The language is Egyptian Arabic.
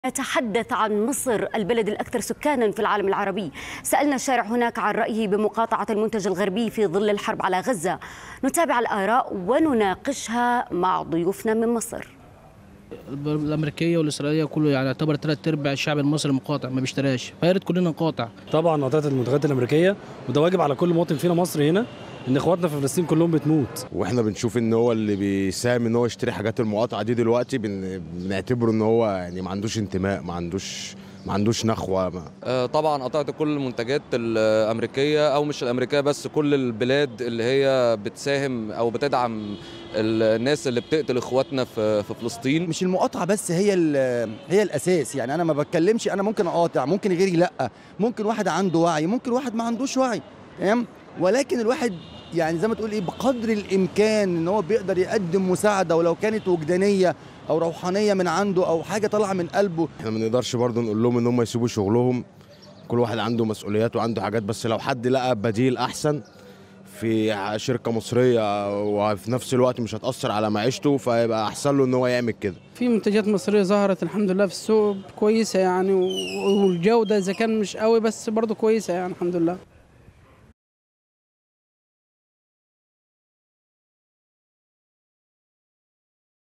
نتحدث عن مصر البلد الأكثر سكانا في العالم العربي سألنا الشارع هناك عن رأيه بمقاطعة المنتج الغربي في ظل الحرب على غزة نتابع الآراء ونناقشها مع ضيوفنا من مصر الامريكيه والاسرائيليه كله يعني يعتبر ثلاث ارباع الشعب المصري مقاطع ما بيشتراش فيا ريت كلنا نقاطع طبعا قطعت المنتجات الامريكيه وده واجب على كل مواطن فينا مصري هنا ان اخواتنا في فلسطين كلهم بتموت واحنا بنشوف ان هو اللي بيساهم ان هو يشتري حاجات المقاطعه دي دلوقتي بن... بنعتبره ان هو يعني ما عندوش انتماء ما عندوش ما عندوش نخوه ما. آه، طبعا قطعت كل المنتجات الامريكيه او مش الامريكيه بس كل البلاد اللي هي بتساهم او بتدعم الناس اللي بتقتل اخواتنا في في فلسطين مش المقاطعه بس هي هي الاساس يعني انا ما بتكلمش انا ممكن اقاطع ممكن غيري لا ممكن واحد عنده وعي ممكن واحد ما عندوش وعي تمام ولكن الواحد يعني زي ما تقول ايه بقدر الامكان ان هو بيقدر يقدم مساعده ولو كانت وجدانيه او روحانيه من عنده او حاجه طالعه من قلبه احنا ما نقدرش برضه نقول لهم ان هم يسيبوا شغلهم كل واحد عنده مسؤوليات وعنده حاجات بس لو حد لقى بديل احسن في شركه مصريه وفي نفس الوقت مش هتاثر على معيشته فيبقى احسن له ان هو يعمل كده في منتجات مصريه ظهرت الحمد لله في السوق كويسه يعني والجوده اذا كان مش قوي بس برضه كويسه يعني الحمد لله